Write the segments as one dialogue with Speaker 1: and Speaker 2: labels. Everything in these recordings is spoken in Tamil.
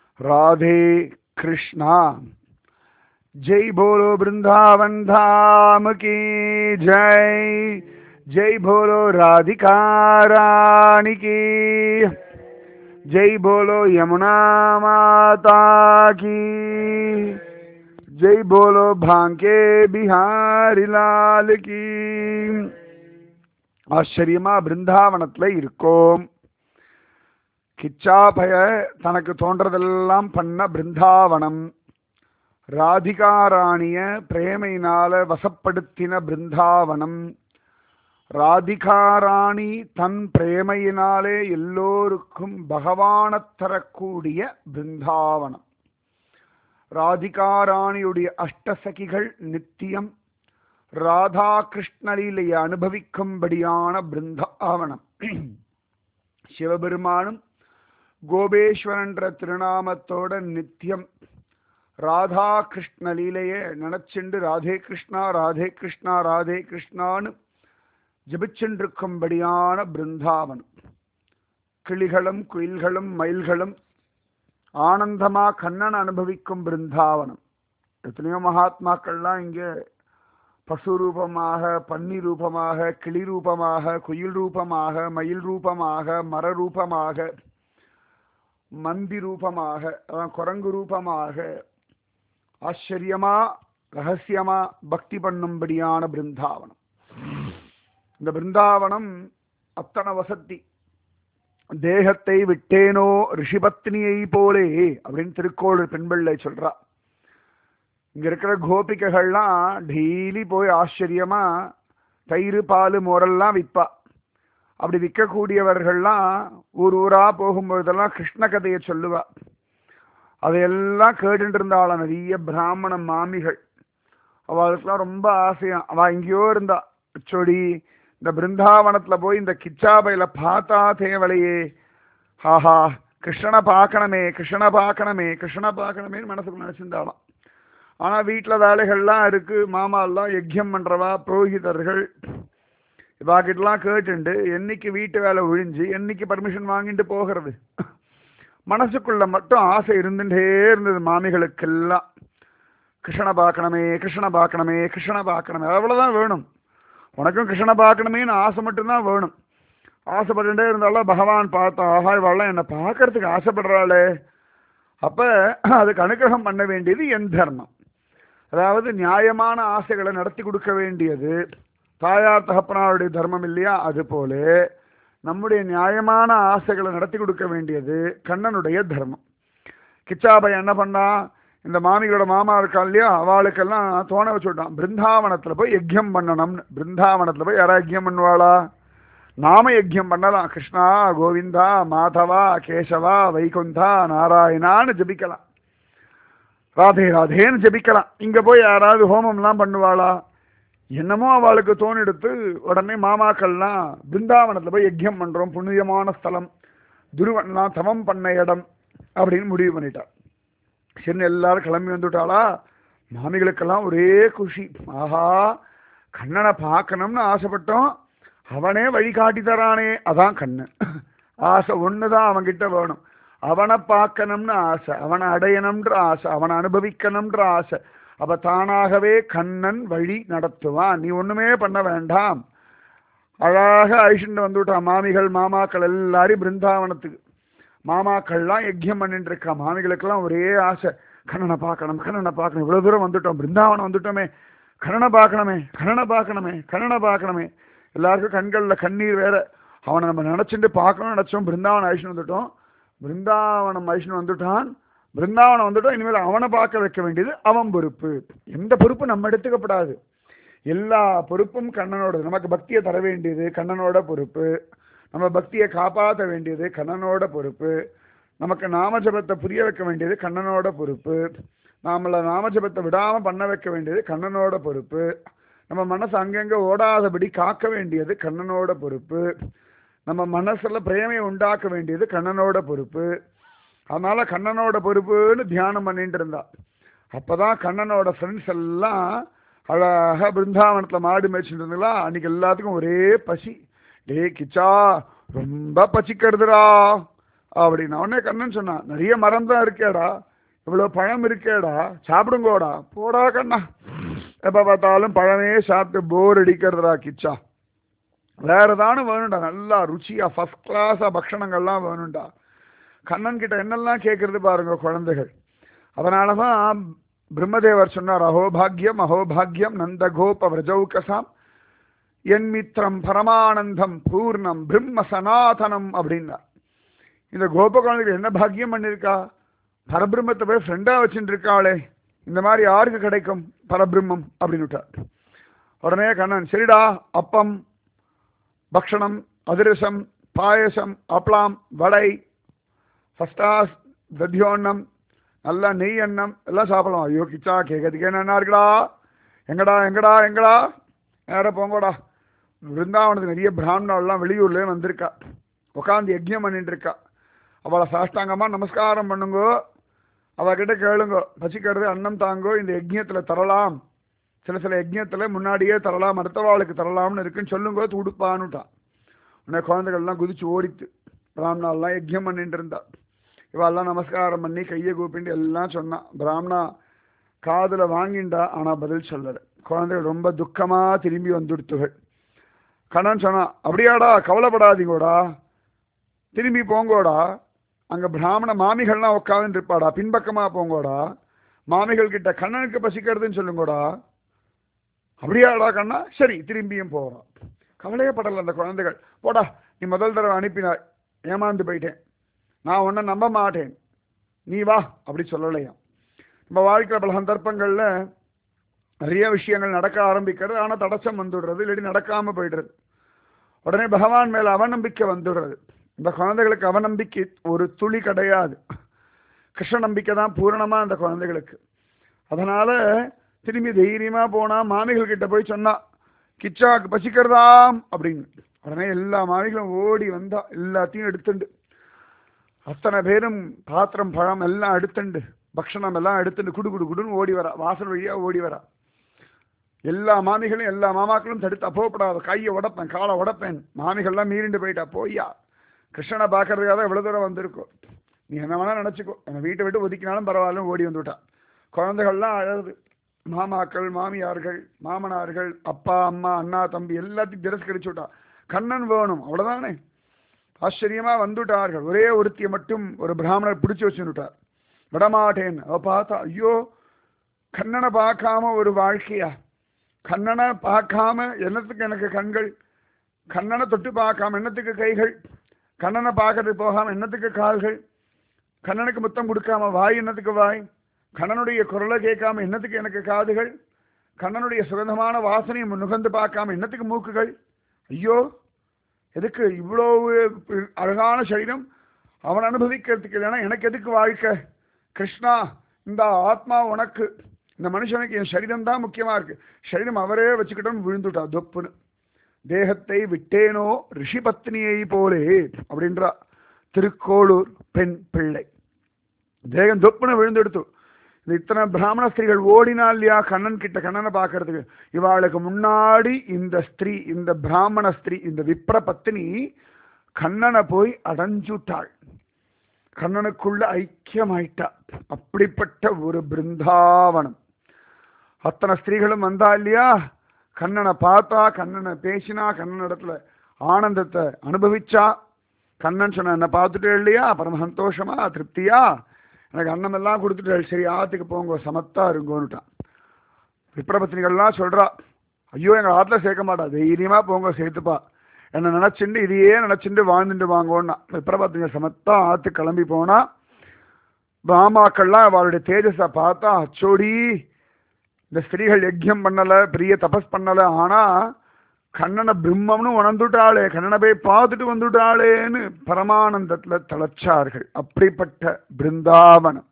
Speaker 1: राधे कृष्णा जय बोलो वृंदावन धाम की जय जय बोलो राधिका रानी की जय बोलो यमुना माता की जय बोलो भांके बिहारी लाल की ஆச்சரியமா பிருந்தாவனத்துல இருக்கோம் கிச்சா பய தனக்கு தோன்றதெல்லாம் பண்ண பிருந்தாவனம் ராதிகாராணிய பிரேமையினால வசப்படுத்தின பிருந்தாவனம் ராதிகாராணி தன் பிரேமையினாலே எல்லோருக்கும் பகவானத் தரக்கூடிய பிருந்தாவனம் ராதிகாராணியுடைய அஷ்டசகிகள் நித்தியம் ராதா கிருஷ்ணலீலையை அனுபவிக்கும்படியான பிருந்தாவனம் சிவபெருமானும் கோபேஸ்வரன்ற திருநாமத்தோட நித்தியம் ராதா கிருஷ்ண லீலையை நினைச்சுண்டு ராதே கிருஷ்ணா ராதே கிருஷ்ணா ராதே கிருஷ்ணான்னு ஜபிச்சென்றிருக்கும்படியான பிருந்தாவனம் கிளிகளும் குயில்களும் மயில்களும் ஆனந்தமா கண்ணன் அனுபவிக்கும் பிருந்தாவனம் எத்தனையோ மகாத்மாக்கள்லாம் இங்கே பசு ரூபமாக பன்னி ரூபமாக கிளி ரூபமாக குயில் ரூபமாக மயில் ரூபமாக மர ரூபமாக மந்தி ரூபமாக அதான் குரங்கு ரூபமாக ஆச்சரியமா ரகசியமா பக்தி பண்ணும்படியான பிருந்தாவனம் இந்த பிருந்தாவனம் அத்தனை வசதி தேகத்தை விட்டேனோ ரிஷிபத்னியை போலே அப்படின்னு திருக்கோள் பெண்பிள்ளை சொல்றா இங்க இருக்கிற கோபிகைகள்லாம் டெய்லி போய் ஆச்சரியமா தயிர் பால் மோரெல்லாம் விற்பா அப்படி விற்கக்கூடியவர்கள்லாம் ஊர் ஊரா போகும்பொழுதெல்லாம் கிருஷ்ண கதையை சொல்லுவா அதையெல்லாம் கேட்டுட்டு இருந்தாளாம் நிறைய பிராமண மாமிகள் அவளுக்கெல்லாம் ரொம்ப ஆசையா அவ எங்கேயோ இருந்தா சொடி இந்த பிருந்தாவனத்துல போய் இந்த கிச்சாபையில பார்த்தா தேவலையே ஹாஹா கிருஷ்ணனை பார்க்கணுமே கிருஷ்ணனை பார்க்கணுமே கிருஷ்ணனை பார்க்கணுமேன்னு மனசுக்குள்ள நினைச்சிருந்தாளாம் ஆனா வீட்டுல வேலைகள்லாம் இருக்கு மாமா எல்லாம் யஜ்யம் பண்றவா புரோகிதர்கள் இவாக்கிட்டலாம் கேட்டுண்டு என்னைக்கு வீட்டு வேலை ஒழிஞ்சு என்னைக்கு பர்மிஷன் வாங்கிட்டு போகிறது மனசுக்குள்ள மட்டும் ஆசை இருந்துட்டே இருந்தது மாமிகளுக்கெல்லாம் கிருஷ்ணனை பார்க்கணுமே கிருஷ்ணனை பார்க்கணுமே கிருஷ்ணனை பார்க்கணுமே அவ்வளவுதான் வேணும் உனக்கும் கிருஷ்ணனை பார்க்கணுமேன்னு ஆசை மட்டும்தான் வேணும் ஆசைப்பட்டுட்டே இருந்தாலும் பகவான் பார்த்தா ஆஹா இவாள்லாம் என்னை பார்க்கறதுக்கு ஆசைப்படுறாளே அப்ப அதுக்கு அனுகிரகம் பண்ண வேண்டியது என் தர்மம் அதாவது நியாயமான ஆசைகளை நடத்தி கொடுக்க வேண்டியது தாயார் தகப்பனாருடைய தர்மம் இல்லையா அது போல நம்முடைய நியாயமான ஆசைகளை நடத்தி கொடுக்க வேண்டியது கண்ணனுடைய தர்மம் கிச்சாபை என்ன பண்ணா இந்த மாமிகளோட மாமா இருக்கா இல்லையா அவளுக்கெல்லாம் தோண வச்சுட்டான் பிருந்தாவனத்துல போய் யஜ்யம் பண்ணணும்னு பிருந்தாவனத்துல போய் யாரா யஜ்யம் பண்ணுவாளா நாம யஜ்யம் பண்ணலாம் கிருஷ்ணா கோவிந்தா மாதவா கேசவா வைகுந்தா நாராயணான்னு ஜபிக்கலாம் ராதே ராதேன்னு ஜபிக்கலாம் இங்க போய் யாராவது ஹோமம்லாம் பண்ணுவாளா என்னமோ அவளுக்கு தோணெடுத்து உடனே மாமாக்கள்லாம் பிருந்தாவனத்துல போய் யஜ்யம் பண்றோம் புண்ணியமான ஸ்தலம் துருவன்லாம் தவம் பண்ண இடம் அப்படின்னு முடிவு பண்ணிட்டாள் சரி எல்லாரும் கிளம்பி வந்துட்டாளா மாமிகளுக்கெல்லாம் ஒரே குஷி ஆஹா கண்ணனை பார்க்கணும்னு ஆசைப்பட்டோம் அவனே வழிகாட்டி தரானே அதான் கண்ணன் ஆசை ஒண்ணுதான் அவன்கிட்ட வேணும் அவனை பார்க்கணும்னு ஆசை அவனை அடையணும்ன்ற ஆசை அவனை அனுபவிக்கணும்ன்ற ஆசை அப்ப தானாகவே கண்ணன் வழி நடத்துவான் நீ ஒண்ணுமே பண்ண வேண்டாம் அழகாக அழிச்சுட்டு வந்துவிட்டான் மாமிகள் மாமாக்கள் எல்லாரும் பிருந்தாவனத்துக்கு மாமாக்கள்லாம் யஜ்யம் பண்ணிட்டு இருக்கா மாமிகளுக்கெல்லாம் ஒரே ஆசை கண்ணனை பார்க்கணும் கண்ணனை பார்க்கணும் இவ்வளவு தூரம் வந்துட்டோம் பிருந்தாவனம் வந்துட்டோமே கண்ணனை பார்க்கணுமே கண்ணனை பார்க்கணுமே கண்ணனை பார்க்கணுமே எல்லாருக்கும் கண்கள்ல கண்ணீர் வேற அவனை நம்ம நினைச்சுட்டு பார்க்கணும்னு நினைச்சோம் பிருந்தாவனம் அழிச்சுட்டு வந்துட்டோம் பிருந்தாவனம் அழிச்சுட்டு வந்துட்டான் பிருந்தாவனம் வந்துட்டோம் இனிமேல் அவனை பார்க்க வைக்க வேண்டியது அவன் பொறுப்பு எந்த பொறுப்பும் நம்ம எடுத்துக்கப்படாது எல்லா பொறுப்பும் கண்ணனோட நமக்கு பக்தியை தர வேண்டியது கண்ணனோட பொறுப்பு நம்ம பக்தியை காப்பாற்ற வேண்டியது கண்ணனோட பொறுப்பு நமக்கு நாமஜபத்தை புரிய வைக்க வேண்டியது கண்ணனோட பொறுப்பு நாமள நாமஜபத்தை விடாம பண்ண வைக்க வேண்டியது கண்ணனோட பொறுப்பு நம்ம மனசு அங்கங்க ஓடாதபடி காக்க வேண்டியது கண்ணனோட பொறுப்பு நம்ம மனசுல பிரேமையை உண்டாக்க வேண்டியது கண்ணனோட பொறுப்பு அதனால கண்ணனோட பொறுப்புன்னு தியானம் பண்ணிட்டு இருந்தா அப்பதான் கண்ணனோட ஃப்ரெண்ட்ஸ் எல்லாம் அழகா பிருந்தாவனத்துல மாடு மேய்ச்சிட்டு இருந்தாங்களா அன்னைக்கு எல்லாத்துக்கும் ஒரே பசி டே கிச்சா ரொம்ப பசிக்கிறதுடா அப்படின்னு உடனே கண்ணன் சொன்னான் நிறைய மரம் தான் இருக்கேடா இவ்வளவு பழம் இருக்கேடா சாப்பிடுங்கோடா போடா கண்ணா எப்ப பார்த்தாலும் பழமே சாப்பிட்டு போர் அடிக்கிறதுடா கிச்சா வேற தானே வேணும்டா நல்லா ருச்சியா ஃபர்ஸ்ட் கிளாஸா பக்ஷணங்கள்லாம் வேணும்டா கண்ணன் கிட்ட என்னெல்லாம் கேட்கறது பாருங்க குழந்தைகள் அதனாலதான் பிரம்மதேவர் சொன்னார் அஹோபாகியம் அஹோபாகியம் நந்தகோப விரஜௌகசாம் என் மித்திரம் பரமானந்தம் பூர்ணம் பிரம்ம சனாதனம் அப்படின்னார் இந்த கோப குழந்தைகள் என்ன பாக்கியம் பண்ணிருக்கா பரபிரம்மத்தை போய் ஃப்ரெண்டா வச்சுட்டு இருக்காளே இந்த மாதிரி யாருக்கு கிடைக்கும் பரபிரம்மம் அப்படின்னு விட்டார் உடனே கண்ணன் சரிடா அப்பம் பக்ஷணம் அதிரசம் பாயசம் அப்பளம் வடை ஃபஸ்டாஸ் தத்தியோன்னம் நல்லா நெய் எண்ணம் எல்லாம் சாப்பிடலாம் ஐயோ கிச்சா கேட்கறதுக்கு என்ன இருக்குடா எங்கடா எங்கடா எங்கடா நேரம் போங்கடா விருந்தாவனத்துக்கு நிறைய பிராமணர்லாம் வெளியூர்லேயே வந்திருக்கா உட்காந்து யஜ்யம் பண்ணிட்டு இருக்கா அவளை சாஷ்டாங்கமா நமஸ்காரம் பண்ணுங்கோ அவகிட்ட கேளுங்கோ பசிக்கிறது அன்னம் தாங்கோ இந்த யஜ்யத்தில் தரலாம் சில சில யஜ்யத்தில் முன்னாடியே தரலாம் அடுத்தவாளுக்கு தரலாம்னு இருக்குன்னு சொல்லுங்கோ துடுப்பான்னுட்டான் உடனே குழந்தைகள்லாம் குதிச்சு ஓடித்து பிராமணாலாம் யஜ்யம் பண்ணிட்டு இருந்தா இவெல்லாம் நமஸ்காரம் பண்ணி கையை கூப்பிட்டு எல்லாம் சொன்னான் பிராமணா காதுல வாங்கிண்டா ஆனா பதில் சொல்லலை குழந்தைகள் ரொம்ப துக்கமா திரும்பி வந்துடுத்துகள் கண்ணன் சொன்னான் அப்படியாடா கவலைப்படாதீங்கோடா திரும்பி போங்கோடா அங்க பிராமண மாமிகள்லாம் உட்காந்து இருப்பாடா பின்பக்கமா போங்கோடா மாமிகள் கிட்ட கண்ணனுக்கு பசிக்கிறதுன்னு சொல்லுங்கோடா அப்படியாடா கண்ணா சரி திரும்பியும் போறோம் கவலையே படல அந்த குழந்தைகள் போடா நீ முதல் தடவை அனுப்பினாய் ஏமாந்து போயிட்டேன் நான் உன்னை நம்ப மாட்டேன் நீ வா அப்படி சொல்லலையா நம்ம வாழ்க்கையில் பல சந்தர்ப்பங்கள்ல நிறைய விஷயங்கள் நடக்க ஆரம்பிக்கிறது ஆனா தடச்சம் வந்துடுறது இல்லாட்டி நடக்காம போயிடுறது உடனே பகவான் மேல அவநம்பிக்கை வந்துடுறது இந்த குழந்தைகளுக்கு அவநம்பிக்கை ஒரு துளி கிடையாது கிருஷ்ண நம்பிக்கை தான் பூரணமா அந்த குழந்தைகளுக்கு அதனால திரும்பி தைரியமா போனா மாமிகள் கிட்ட போய் சொன்னா கிச்சாக்கு பசிக்கிறதாம் அப்படின்னு உடனே எல்லா மாமிகளும் ஓடி வந்தா எல்லாத்தையும் எடுத்துண்டு அத்தனை பேரும் பாத்திரம் பழம் எல்லாம் எடுத்துண்டு பக்ஷணம் எல்லாம் எடுத்துட்டு குடு குடு குடுன்னு ஓடி வரா வாசல் வழியா ஓடி வரா எல்லா மாமிகளும் எல்லா மாமாக்களும் தடுத்து அப்போப்படாத கையை உடப்பேன் காலை உடப்பேன் மாமிகள்லாம் மீறிண்டு போயிட்டா போய்யா கிருஷ்ணனை பார்க்கறதுக்காக தான் இவ்வளவு தூரம் வந்திருக்கோம் நீ என்ன வேணா நினைச்சுக்கோ என்னை வீட்டை விட்டு ஒதுக்கினாலும் பரவாயில்ல ஓடி வந்துவிட்டா குழந்தைகள்லாம் அழகுது மாமாக்கள் மாமியார்கள் மாமனார்கள் அப்பா அம்மா அண்ணா தம்பி எல்லாத்தையும் திரஸ்கரிச்சு விட்டா கண்ணன் வேணும் அவ்வளவுதானே ஆச்சரியமா வந்துட்டார்கள் ஒரே ஒருத்தியை மட்டும் ஒரு பிராமணர் பிடிச்சு வச்சுட்டார் விடமாட்டேன் அவ பார்த்தா ஐயோ கண்ணனை பார்க்காம ஒரு வாழ்க்கையா கண்ணனை பார்க்காம என்னத்துக்கு எனக்கு கண்கள் கண்ணனை தொட்டு பார்க்காம என்னத்துக்கு கைகள் கண்ணனை பார்க்கறது போகாம என்னத்துக்கு கால்கள் கண்ணனுக்கு முத்தம் கொடுக்காம வாய் என்னத்துக்கு வாய் கண்ணனுடைய குரலை கேட்காம என்னத்துக்கு எனக்கு காதுகள் கண்ணனுடைய சுகந்தமான வாசனையை நுகர்ந்து பார்க்காம என்னத்துக்கு மூக்குகள் ஐயோ எதுக்கு இவ்வளவு அழகான சரீரம் அவன் அனுபவிக்கிறதுக்கு இல்லைன்னா எனக்கு எதுக்கு வாழ்க்கை கிருஷ்ணா இந்த ஆத்மா உனக்கு இந்த மனுஷனுக்கு என் சரீரம் தான் முக்கியமா இருக்கு சரீரம் அவரே வச்சுக்கிட்டோம் விழுந்துட்டா தொப்புன்னு தேகத்தை விட்டேனோ ரிஷி பத்னியை போலே அப்படின்றா திருக்கோளூர் பெண் பிள்ளை தேகம் தொப்புன்னு விழுந்தெடுத்து இந்த இத்தனை பிராமண ஸ்திரீகள் ஓடினா இல்லையா கண்ணன் கிட்ட கண்ணனை பார்க்கறதுக்கு இவாளுக்கு முன்னாடி இந்த ஸ்திரீ இந்த பிராமண ஸ்திரீ இந்த விப்ர பத்தினி கண்ணனை போய் அடைஞ்சுட்டாள் கண்ணனுக்குள்ள ஐக்கியமாயிட்டா அப்படிப்பட்ட ஒரு பிருந்தாவனம் அத்தனை ஸ்திரீகளும் வந்தா இல்லையா கண்ணனை பார்த்தா கண்ணனை பேசினா கண்ணன் இடத்துல ஆனந்தத்தை அனுபவிச்சா கண்ணன் சொன்ன என்ன பார்த்துட்டே இல்லையா பரம சந்தோஷமா திருப்தியா எனக்கு அன்னம் எல்லாம் கொடுத்துட்டு சரி ஆத்துக்கு போங்க சமத்தா இருங்கோன்னுட்டான் விப்ரபத்தினிகள்லாம் சொல்றா ஐயோ எங்க ஆத்துல சேர்க்க மாட்டா தைரியமா போங்க சேர்த்துப்பா என்ன நினைச்சுண்டு இதையே நினைச்சுண்டு வாழ்ந்துட்டு வாங்கோன்னா விப்ரபத்தினிகள் சமத்தா ஆத்து கிளம்பி போனா பாமாக்கள்லாம் அவளுடைய தேஜஸை பார்த்தா அச்சோடி இந்த ஸ்திரீகள் யஜ்யம் பண்ணல பெரிய தபஸ் பண்ணல ஆனா கண்ணனை பிரம்மம்னு உணர்ந்துட்டாளே கண்ணனை போய் பார்த்துட்டு வந்துட்டாளேன்னு பரமானந்தத்துல தளச்சார்கள் அப்படிப்பட்ட பிருந்தாவனம்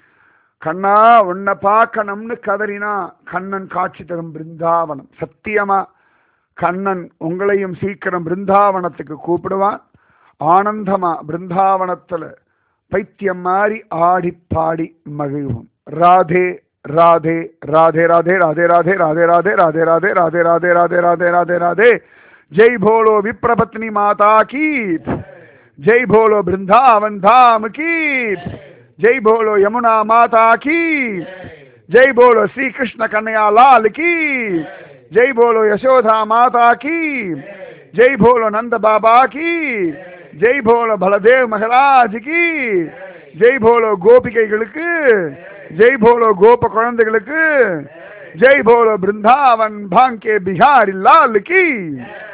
Speaker 1: கண்ணா உன்னை பார்க்கணும்னு கதறினா கண்ணன் காட்சி தரும் பிருந்தாவனம் சத்தியமா கண்ணன் உங்களையும் சீக்கிரம் பிருந்தாவனத்துக்கு கூப்பிடுவான் ஆனந்தமா பிருந்தாவனத்துல பைத்தியம் மாதிரி ஆடி பாடி மகிழ்வோம் ராதே ராதே ராதே ராதே ராதே ராதே ராதே ராதே ராதே ராதே ராதே ராதே ராதே ராதே ராதே ராதே ஜெய் போலோ விப்ரபத்னி மாதா கீ ஜெய் போலோ பிருந்தாவன் தாம் கி ஜெய் போலோ யமுனா மாதா கி ஜெய் போலோ ஸ்ரீ கிருஷ்ண கன்னையா லால் கி ஜெய் போலோ யசோதா மாதா கி ஜெய் போலோ நந்த பாபா கி ஜெய் போலோ பலதேவ் மகராஜ் கி ஜெய் போலோ கோபிகைகளுக்கு ஜெய் போலோ கோப குழந்தைகளுக்கு ஜெய் போலோ பிருந்தாவன் பாங்கே பிஹாரி லால் கி